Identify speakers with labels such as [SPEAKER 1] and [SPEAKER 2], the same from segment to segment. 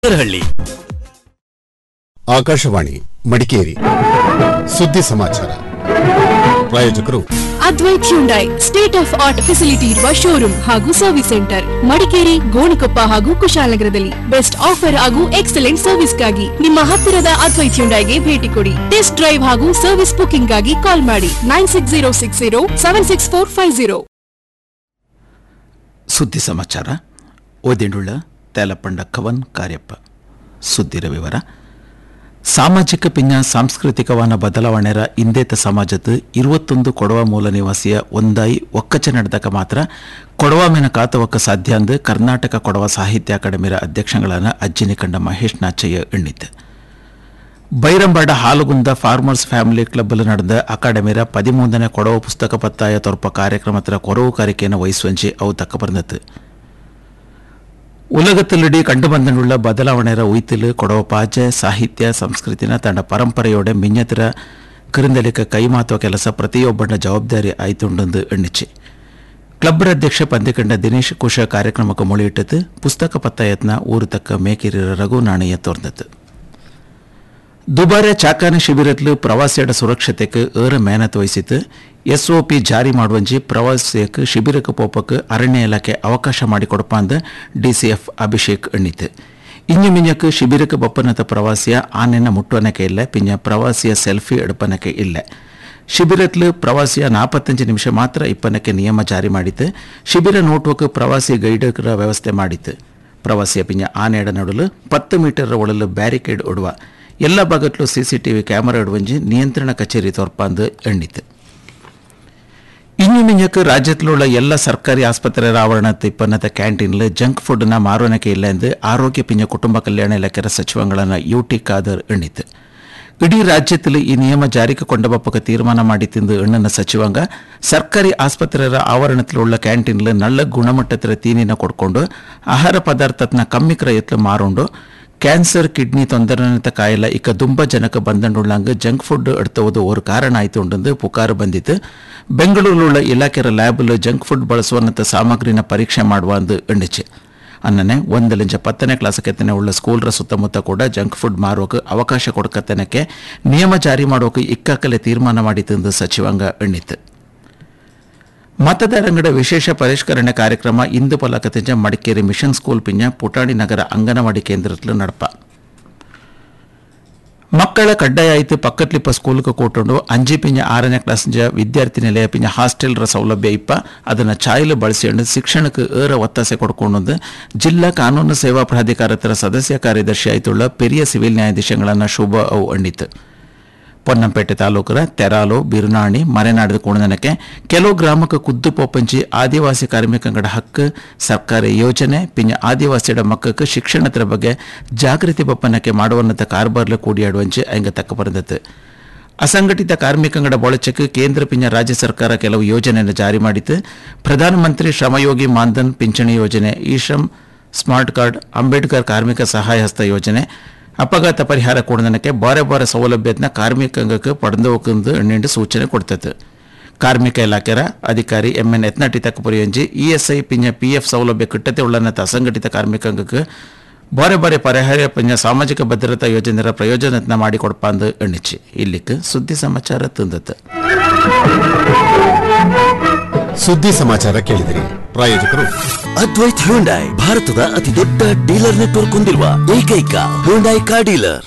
[SPEAKER 1] ಹಳ್ಳಿ
[SPEAKER 2] ಆಕಾಶವಾಣಿ ಮಡಿಕೇರಿ ಸುದ್ದಿ ಸಮಾಚಾರ ಪ್ರಾಯೋಜಕರು
[SPEAKER 3] Advait Hyundai state of art facility ಇರುವ ಶೋರೂಮ್ ಹಾಗೂ ಸರ್ವಿಸ್ ಸೆಂಟರ್ ಮಡಿಕೇರಿ ಗೋಣಿಕೊಪ್ಪ ಹಾಗೂ ಕುಶಾಲನಗರದಲ್ಲಿ ಬೆಸ್ಟ್ ಆಫರ್ ಹಾಗೂ ಎಕ್ಸಲೆಂಟ್ ಸರ್ವಿಸ್ಗಾಗಿ ನಿಮ್ಮ ಹತ್ತಿರದ ಅದ್ವೈತ್ ಹ್ಯುಂಡೈಗೆ ಭೇಟಿ ಕೊಡಿ ಟೆಸ್ಟ್ ಡ್ರೈವ್ ಹಾಗೂ ಸರ್ವಿಸ್ ಬುಕಿಂಗ್ ಗಾಗಿ ಕಾಲ್ ಮಾಡಿ nine six zero six zero seven six four five zero
[SPEAKER 4] ಸುದ್ದಿ ಸಮಾಚಾರ ಓದಿಂಡುಳ್ಳ ತೇಲಪಂಡ ಕವನ್ ಕಾರ್ಯಪ್ಪ ಸುದ್ದಿರ ವಿವರ ಸಾಮಾಜಿಕ ಪಿಂಜ ಸಾಂಸ್ಕೃತಿಕವಾನ ಬದಲಾವಣೆರ ಇಂದೇತ ಸಮಾಜದ ಇರುವತ್ತೊಂದು ಕೊಡವ ಮೂಲ ನಿವಾಸಿಯ ಒಂದಾಯಿ ಒಕ್ಕಚ ನಡೆದಕ ಮಾತ್ರ ಕೊಡವ ಮೇನ ಕಾತವಕ್ಕ ಸಾಧ್ಯ ಅಂದು ಕರ್ನಾಟಕ ಕೊಡವ ಸಾಹಿತ್ಯ ಅಕಾಡೆಮಿರ ಅಧ್ಯಕ್ಷಗಳಾன ಅಜ್ಜಿನಿ ಕಂಡ ಮಹೇಶ್ ನಾಚಯ್ಯ ಎಣ್ಣಿತು ಬೈರಂಬಾಡ ಹಾಲುಗುಂದ ಫಾರ್ಮರ್ಸ್ ಫ್ಯಾಮಿಲಿ ಕ್ಲಬ್ಬಲ್ಲಿ ನಡೆದ ಅಕಾಡೆಮಿರ ಪದಿಮೂರನೇ ಕೊಡವ ಪುಸ್ತಕ ಪತ್ತಾಯ ತೊರಪ ಕಾರ್ಯಕ್ರಮದ ಕೊರವು ಕಾರಿಕೆಯನ್ನು ವಹಿಸುವಂಚಿ ಅವು ತಕ್ಕ ಬಂದತ್ತು ಉಲಗತ್ತಲ್ಲಿಡಿ ಕಂಡುಬಂದನುಳ್ಳ ಬದಲಾವಣೆರ ಉಯ್ತಿಲು ಕೊಡವ ಪಾಜ ಸಾಹಿತ್ಯ ಸಂಸ್ಕೃತಿನ ತಂಡ ಪರಂಪರೆಯೋಡೆ ಮಿಂಜತರ ಕಿರಿಂದಲಿಕ ಕೈಮಾತುವ ಕೆಲಸ ಪ್ರತಿಯೊಬ್ಬನ ಜವಾಬ್ದಾರಿ ಆಯ್ತುಂಡೆಂದು ಎಣ್ಣಿಚೆ ಕ್ಲಬ್ ಅಧ್ಯಕ್ಷ ಪಂದಿಕಂಡ ದಿನೇಶ್ ಕುಶ ಕಾರ್ಯಕ್ರಮಕ್ಕೆ ಮೊಳೆಯಿಟ್ಟದು ಪುಸ್ತಕ ಪತ್ತಾಯತ್ನ ಊರು ತಕ್ಕ ಮೇಕಿರಿರ ರಘು ನಾಣಯ್ಯ ತೋರ್ದತ್ತು ದುಬಾರೆ ಚಾಕಾನ ಶಿಬಿರತ್ಲು ಪ್ರವಾಸಿಯಡ ಸುರಕ್ಷತೆಗೆ ಏರ ಮೇಹನತ್ ವಹಿಸಿತು ಎಸ್ಒಪಿ ಜಾರಿ ಮಾಡುವಂಜಿ ಪ್ರವಾಸಿಯಕ್ಕೆ ಶಿಬಿರಕ್ಕೆ ಪೋಪಕ್ಕೆ ಅರಣ್ಯ ಇಲಾಖೆ ಅವಕಾಶ ಮಾಡಿಕೊಡಪ್ಪ ಅಂದ ಡಿಸಿಎಫ್ ಅಭಿಷೇಕ್ ಎಣ್ಣಿತು ಇಂಜು ಮಿಂಜಕ್ಕೆ ಶಿಬಿರಕ್ಕೆ ಬಪ್ಪನತ ಪ್ರವಾಸಿಯ ಆನೆನ ಮುಟ್ಟುವನಕ್ಕೆ ಇಲ್ಲ ಪಿಂಜ ಪ್ರವಾಸಿಯ ಸೆಲ್ಫಿ ಎಡಪನಕ್ಕೆ ಇಲ್ಲ ಶಿಬಿರತ್ಲು ಪ್ರವಾಸಿಯ ನಾಪತ್ತಂಜು ನಿಮಿಷ ಮಾತ್ರ ಇಪ್ಪನಕ್ಕೆ ನಿಯಮ ಜಾರಿ ಮಾಡಿತು ಶಿಬಿರ ನೋಟುವಕ್ಕೆ ಪ್ರವಾಸಿ ಗೈಡರ ವ್ಯವಸ್ಥೆ ಮಾಡಿತು ಪ್ರವಾಸಿಯ ಪಿಂಜ ಆನೆಯಡ ನಡುಲು ಪತ್ತು ಮೀಟರ್ ಒಳಲು ಬ್ಯಾರಿಕೇಡ್ ಒಡುವ ಎಲ್ಲ ಭಾಗತ್ಲು ಸಿಸಿಟಿವಿ ಕ್ಯಾಮರಾ ಇಡುವಂಜಿ ನಿಯಂತ್ರಣ ಕಚೇರಿ ತೋರ್ಪಂದು ಎಣ್ಣಿತು ಇನ್ನು ಮಿಂಜಕ್ಕೆ ರಾಜ್ಯത്തിലുള്ള ಎಲ್ಲ ಸರ್ಕಾರಿ ಆಸ್ಪತ್ರೆಯ ಆವರಣದ ಇಪ್ಪನ್ನತ ಕ್ಯಾಂಟೀನ್ಲು ಜಂಕ್ ಫುಡ್ನ ಮಾರೋನಕ್ಕೆ ಇಲ್ಲ ಎಂದು ಆರೋಗ್ಯ ಪಿಂಜ ಕುಟುಂಬ ಕಲ್ಯಾಣ ಇಲಾಖೆಯ ಸಚಿವಗಳನ್ನ ಯುಟಿ ಖಾದರ್ ಎಣ್ಣಿತು ಇಡೀ ರಾಜ್ಯದಲ್ಲಿ ಈ ನಿಯಮ ಜಾರಿಗೆ ಕೊಂಡಬಪ್ಪಕ ತೀರ್ಮಾನ ಮಾಡಿತ್ತಿಂದು ಎಣ್ಣನ ಸಚಿವಾಂಗ ಸರ್ಕಾರಿ ಆಸ್ಪತ್ರೆಯ ಆವರಣത്തിലുള്ള ಕ್ಯಾಂಟೀನ್ಲು ನಲ್ಲ ಗುಣಮಟ್ಟದ ತೀನಿನ ಕೊಡ್ಕೊಂಡು ಆಹಾರ ಪದಾರ್ಥತ್ನ ಕಮ್ಮಿ ಕ್ರಯತ್ಲು ಮಾರೋಂಡು ಕ್ಯಾನ್ಸರ್ ಕಿಡ್ನಿ ತೊಂದರೆನಂತ ಕಾಯಿಲೆ ಇಕ್ಕ ದುಂಬ ಜನಕ ಬಂದಂಡುಳ್ಳಂಗ ಜಂಕ್ ಫುಡ್ ಎಡ್ತವುದು ஒரு ಕಾರಣ ಆಯ್ತು ಉಂಡೆಂದು ಪುಕಾರು ಬಂದಿತ್ತು ಬೆಂಗಳೂರಿലുള്ള ಇಲಾಖೆಯ ಲ್ಯಾಬಲ್ ಜಂಕ್ ಫುಡ್ ಬಳಸುವಂತ ಸಾಮಗ್ರಿನ ಪರೀಕ್ಷೆ ಮಾಡುವ ಅಂದು ಎಣ್ಣಿಚೆ ಅನ್ನನೆ ಒಂದಲಿಂಚ ಪತ್ತನೇ ಕ್ಲಾಸಕ್ಕೆತ್ತನೆ ಉಳ್ಳ ಸ್ಕೂಲ್ರ ಸುತ್ತಮುತ್ತ ಕೂಡ ಜಂಕ್ ಫುಡ್ ಮಾರೋಕೆ ಅವಕಾಶ ಕೊಡಕತ್ತನಕ್ಕೆ ನಿಯಮ ಜಾರಿ ಮಾಡೋಕೆ ಇಕ್ಕಾಕಲೆ ತೀರ್ಮಾನ ಮಾಡಿತೆಂದು ಸಚಿವಾಂಗ ಎಣ್ಣಿತು ಮತದಾರಂಗಡ ವಿಶೇಷ ಪರಿಷ್ಕರಣೆ ಕಾರ್ಯಕ್ರಮ ಇಂದು ಪಲಕತೆಂಜ ಮಡಿಕೇರಿ ಮಿಷನ್ ಸ್ಕೂಲ್ ಪಿಂಜ ಪುಟಾಣಿ ನಗರ ಅಂಗನವಾಡಿ ಕೇಂದ್ರತ್ಲು ನಡಪ ಮಕ್ಕಳ ಕಡ್ಡಾಯ ಆಯ್ತು ಪಕ್ಕತ್ಲಿಪ್ಪ ಸ್ಕೂಲ್ಗೆ ಕೂಟುಂಡು ಅಂಜಿ ಪಿಂಜ ಆರನೇ ಕ್ಲಾಸ್ನ ವಿದ್ಯಾರ್ಥಿ ನಿಲಯ ಪಿಂಜ ಹಾಸ್ಟೆಲ್ರ ಸೌಲಭ್ಯ ಇಪ್ಪ ಅದನ್ನು ಚಾಯ್ಲು ಬಳಸಿಕೊಂಡು ಶಿಕ್ಷಣಕ್ಕೆ ಏರ ಒತ್ತಾಸೆ ಕೊಡ್ಕೊಂಡು ಜಿಲ್ಲಾ ಕಾನೂನು ಸೇವಾ ಪ್ರಾಧಿಕಾರತರ ಸದಸ್ಯ ಕಾರ್ಯದರ್ಶಿ ಆಯ್ತುಳ್ಳ ಪೆರಿಯ ಸಿವಿಲ್ ನ್ಯಾಯಾಧೀಶಗಳನ್ನು ಶುಭ ಅವು ಅಣ್ಣಿತು ಪೊನ್ನಂಪೇಟೆ ತಾಲೂಕರ ತೆರಾಲು ಬಿರುನಾಣಿ ಮರೆನಾಡದ ಕುಣದನಕ್ಕೆ ಕೆಲವು ಗ್ರಾಮಕ್ಕೆ ಕುದ್ದು ಪೋಪಂಚಿ ಆದಿವಾಸಿ ಕಾರ್ಮಿಕಂಗಡ ಹಕ್ಕು ಸರ್ಕಾರಿ ಯೋಜನೆ ಪಿಂಜ ಆದಿವಾಸಿಯಡ ಮಕ್ಕಕ್ಕೆ ಶಿಕ್ಷಣದ ಬಗ್ಗೆ ಜಾಗೃತಿ ಬಪ್ಪನಕ್ಕೆ ಮಾಡುವನ್ನತ ಕಾರ್ಬಾರ್ಲು ಕೂಡಿಯಾಡುವಂಚೆ ಅಂಗ ತಕ್ಕ ಬರೆದತ್ತು ಅಸಂಘಟಿತ ಕಾರ್ಮಿಕಂಗಡ ಬಳಚಕ್ಕೆ ಕೇಂದ್ರ ಪಿಂಜ ರಾಜ್ಯ ಸರ್ಕಾರ ಕೆಲವು ಯೋಜನೆಯನ್ನು ಜಾರಿ ಮಾಡಿತು ಪ್ರಧಾನಮಂತ್ರಿ ಶ್ರಮಯೋಗಿ ಮಾನ್ಧನ್ ಪಿಂಚಣಿ ಯೋಜನೆ ಈ ಶ್ರಮ್ ಸ್ಮಾರ್ಟ್ ಕಾರ್ಡ್ ಅಂಬೇಡ್ಕರ್ ಕಾರ್ಮಿಕ ಸಹಾಯ ಹಸ್ತ ಯೋಜನೆ ಅಪಘಾತ ಪರಿಹಾರ ಕೊಡದನಕ್ಕೆ ಬಾರೆ ಬಾರೆ ಸೌಲಭ್ಯದನ್ನ ಕಾರ್ಮಿಕಂಗಕ್ಕೆ ಪಡೆದೋಕಂದು ಎಣ್ಣೆಂಡು ಸೂಚನೆ ಕೊಡ್ತದೆ ಕಾರ್ಮಿಕ ಇಲಾಖೆರ ಅಧಿಕಾರಿ ಎಂಎನ್ ಎತ್ನಟಿ ತಕ್ಕಪುರಿಯಂಜಿ ಇಎಸ್ಐ ಪಿಂಜ ಪಿಎಫ್ ಸೌಲಭ್ಯ ಕಿಟ್ಟತೆ ಉಳ್ಳನತ ಅಸಂಘಟಿತ ಕಾರ್ಮಿಕಂಗಕ್ಕೆ ಬಾರೆ ಬಾರೆ ಪರಿಹಾರ ಪಿಂಜ ಸಾಮಾಜಿಕ ಭದ್ರತಾ ಯೋಜನೆರ ಪ್ರಯೋಜನತ್ನ ಮಾಡಿಕೊಡ್ಪಾಂದು ಎಣ್ಣಿಚ್ಚಿ ಇಲ್ಲಿಕ್ಕೆ ಸುದ್ದಿ ಸಮಾಚಾರ ತಂದತ್ತು
[SPEAKER 2] ಸುದ್ದಿ ಸಮಾಚಾರ ಕೇಳಿದಿರಿ ಪ್ರಾಯೋಜಕರು
[SPEAKER 1] ಅದ್ವೈತ್ ಹ್ಯುಂಡೈ ಭಾರತದ ಅತಿ ದೊಡ್ಡ ಡೀಲರ್ ನೆಟ್ವರ್ಕ್ ಹೊಂದಿರುವ ಏಕೈಕ ಹ್ಯುಂಡೈ ಕಾರ್ ಡೀಲರ್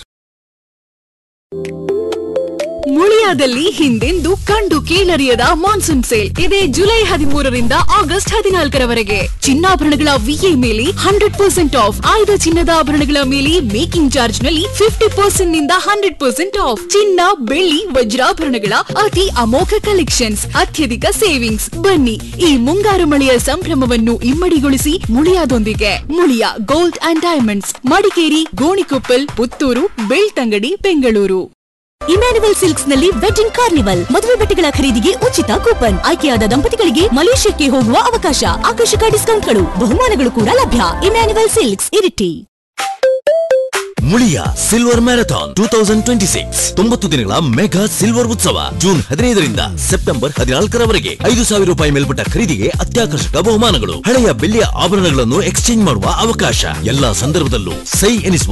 [SPEAKER 3] ಮುಳಿಯಾದಲ್ಲಿ ಹಿಂದೆಂದು ಕಂಡು ಕೇಳರಿಯದ ಮಾನ್ಸೂನ್ ಸೇಲ್ ಇದೆ ಜುಲೈ ಹದಿಮೂರರಿಂದ ಆಗಸ್ಟ್ ಹದಿನಾಲ್ಕರವರೆಗೆ ಚಿನ್ನಾಭರಣಗಳ ವಿಎ ಮೇಲೆ ಹಂಡ್ರೆಡ್ ಪರ್ಸೆಂಟ್ ಆಫ್ ಆಯ್ದ ಚಿನ್ನದ ಆಭರಣಗಳ ಮೇಲೆ ಮೇಕಿಂಗ್ ಚಾರ್ಜ್ ನಲ್ಲಿ ಫಿಫ್ಟಿ ಪರ್ಸೆಂಟ್ ನಿಂದ ಹಂಡ್ರೆಡ್ ಪರ್ಸೆಂಟ್ ಆಫ್ ಚಿನ್ನ ಬೆಳ್ಳಿ ವಜ್ರಾಭರಣಗಳ ಅತಿ ಅಮೋಘ ಕಲೆಕ್ಷನ್ಸ್ ಅತ್ಯಧಿಕ ಸೇವಿಂಗ್ಸ್ ಬನ್ನಿ ಈ ಮುಂಗಾರು ಮಳೆಯ ಸಂಭ್ರಮವನ್ನು ಇಮ್ಮಡಿಗೊಳಿಸಿ ಮುಳಿಯಾದೊಂದಿಗೆ Muliya gold and diamonds Madikeri Gonikoppal Puttur Belthangady Bengaluru
[SPEAKER 5] Emmanuel silks ನಲ್ಲಿ ವೆಡ್ಡಿಂಗ್ ಕಾರ್ನಿವಲ್ ಮದುವೆ ಬಟ್ಟೆಗಳ ಖರೀದಿಗೆ ಉಚಿತ ಕೂಪನ್ ಆಯ್ಕೆಯಾದ ದಂಪತಿಗಳಿಗೆ ಮಲೇಷ್ಯಾಕ್ಕೆ ಹೋಗುವ ಅವಕಾಶ ಆಕರ್ಷಕ ಡಿಸ್ಕೌಂಟ್ಗಳು ಬಹುಮಾನಗಳು ಕೂಡ ಲಭ್ಯ Emmanuel silks Iritty
[SPEAKER 1] Muliya silver marathon two thousand twenty six ತೊಂಬತ್ತು ದಿನಗಳ ಮೆಗಾ ಸಿಲ್ವರ್ ಉತ್ಸವ ಜೂನ್ ಹದಿನೈದರಿಂದ ಸೆಪ್ಟೆಂಬರ್ ಹದಿನಾಲ್ಕರವರೆಗೆ ಐದು ಸಾವಿರ ರೂಪಾಯಿ ಮೇಲ್ಪಟ್ಟ ಖರೀದಿಗೆ ಅತ್ಯಾಕರ್ಷಕ ಬಹುಮಾನಗಳು ಹಳೆಯ ಬೆಳ್ಳಿಯ ಆಭರಣಗಳನ್ನು ಎಕ್ಸ್ಚೇಂಜ್ ಮಾಡುವ ಅವಕಾಶ ಎಲ್ಲಾ ಸಂದರ್ಭದಲ್ಲೂ ಸೈ ಎನಿಸುವ